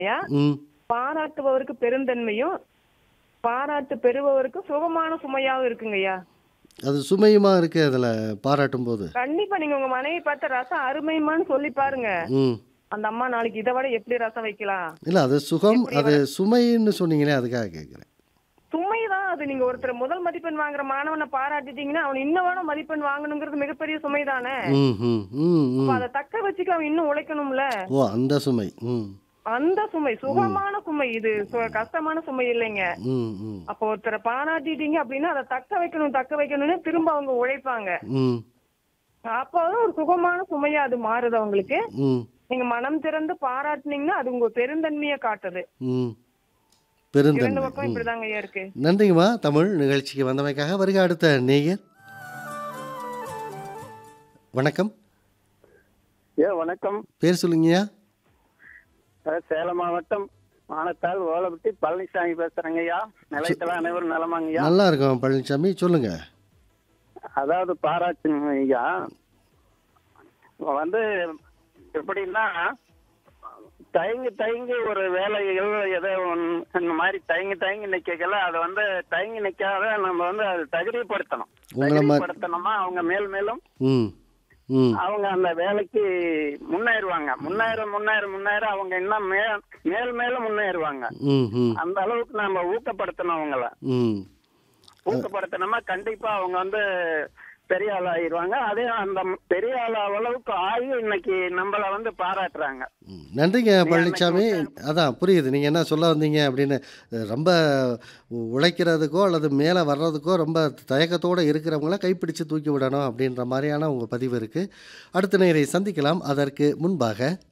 ஐயா ம் பாராட்டுபவருக்கு பெருந்தன்மையும் பாராட்டு பெறுபவருக்கு சுகமான சுமையாவும் இருக்குங்கய்யா அது சுமையுமா இருக்கு அதில் பாராட்டும் போது கண்டிப்பா நீங்க உங்க மனைவி பார்த்த ரசம் அருமைமான்னு சொல்லி பாருங்க ம் அந்த அம்மா நாளைக்கு இதை விட எப்படி ரசம் வைக்கலாம் இல்லை அது சுகம் அது சுமைன்னு சொன்னீங்களே அதுக்காக கேட்குறேன் சுமைதான் அது நீங்க ஒருத்தர் முதல் மதிப்பெண் வாங்குற மாணவனை பாராட்டிட்டீங்கன்னா அவன் இன்னும் வேணும் மதிப்பெண் வாங்கணுங்கிறது மிகப்பெரிய சுமை தானே ம் ம் ம் ம் அதை தக்க வச்சுக்க அவன் இன்னும் உழைக்கணும்ல ஓ அந்த சுமை ம் அந்த சுமை சுகமான சுமை இது சு- கஷ்டமான சுமை இல்லைங்க ம் ம் அப்போ ஒருத்தரை பாராட்டிட்டீங்க அப்படின்னா அதை தக்க வைக்கணும் தக்க வைக்கணும்னு திரும்ப அவங்க உழைப்பாங்க ம் அப்போ ஒரு சுகமான சுமையா அது மாறுது அவங்களுக்கு ம் நீங்க மனம் திறந்து பாராட்டுனீங்கன்னா அது உங்க பெருந்தன்மையை காட்டுது ம் இரண்டு பெருந்தன்மை பக்கம் இப்படிதாங்க ஐயா இருக்கு நன்றிங்கம்மா தமிழ் நிகழ்ச்சிக்கு வந்தமைக்காக வருக அடுத்த நேயர் வணக்கம் ஏ வணக்கம் பேர் சொல்லுங்கய்யா அஹ் சேலம் மாவட்டம் மானத்தால் ஓலப்பட்டி பழனிசாமி பேசுறேங்க ஐயா நிலையத்தில் அனைவரும் நலமாங்கய்யா நல்லா இருக்கோம் பழனிசாமி சொல்லுங்க அதாவது பாராட்டுங்க ஐயா வந்து எப்படின்னா தயங்கி தயங்கி ஒரு வேலைகள் ஏதோ ஒண்ணு இந்த மாதிரி தயங்கி தயங்கி நிக்கல அதை வந்து தயங்கி நிக்காத நம்ம வந்து அதை தகுதிப்படுத்தணும் உங்களை மாதிரி தகுதிப்படுத்தணுமா அவங்க மேல் மேலும் ம் ம் அவங்க அந்த வேலைக்கு முன்னேறுவாங்க முன்னேற முன்னேற முன்னேற அவங்க இன்னும் மே மேல் மேலும் முன்னேறுவாங்க ம் ம் அந்த அளவுக்கு நம்ம ஊக்கப்படுத்தணும் அவங்கள ம் ஊக்கப்படுத்தணுமா கண்டிப்பா அவங்க வந்து பெரிய ஆள் ஆயிடுவாங்க அதே அந்த பெரிய ஆள் அளவுக்கு ஆகி இன்னைக்கு நம்மள வந்து பாராட்டுறாங்க ம். நன்றிங்க பழனிசாமி அதான் புரியுது நீங்கள் என்ன சொல்ல வந்தீங்க அப்படின்னு அஹ், ரொம்ப உ- உழைக்கிறதுக்கோ அல்லது மேலே வர்றதுக்கோ ரொம்ப தயக்கத்தோடு இருக்கிறவங்கள கைப்பிடிச்சு தூக்கி விடணும் அப்படின்ற மாதிரியான உங்கள் பதிவு இருக்குது அடுத்த நேரை சந்திக்கலாம் அதற்கு முன்பாக